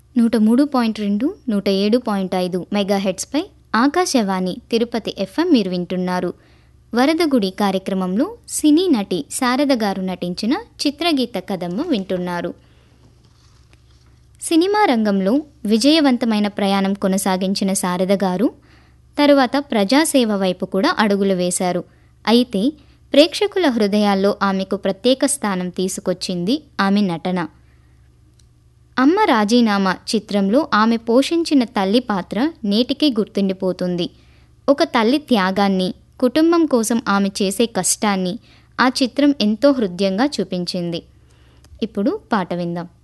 నూట మూడు పాయింట్ రెండు నూట ఏడు పాయింట్ ఐదు మెగాహెడ్స్పై ఆకాశవాణి తిరుపతి ఎఫ్ఎం మీరు వింటున్నారు వరదగుడి కార్యక్రమంలో సినీ నటి శారద గారు నటించిన చిత్రగీత కథమ్మ వింటున్నారు సినిమా రంగంలో విజయవంతమైన ప్రయాణం కొనసాగించిన శారద గారు తరువాత ప్రజాసేవ వైపు కూడా అడుగులు వేశారు అయితే ప్రేక్షకుల హృదయాల్లో ఆమెకు ప్రత్యేక స్థానం తీసుకొచ్చింది ఆమె నటన అమ్మ రాజీనామా చిత్రంలో ఆమె పోషించిన తల్లి పాత్ర నేటికీ గుర్తుండిపోతుంది ఒక తల్లి త్యాగాన్ని కుటుంబం కోసం ఆమె చేసే కష్టాన్ని ఆ చిత్రం ఎంతో హృదయంగా చూపించింది ఇప్పుడు పాట విందాం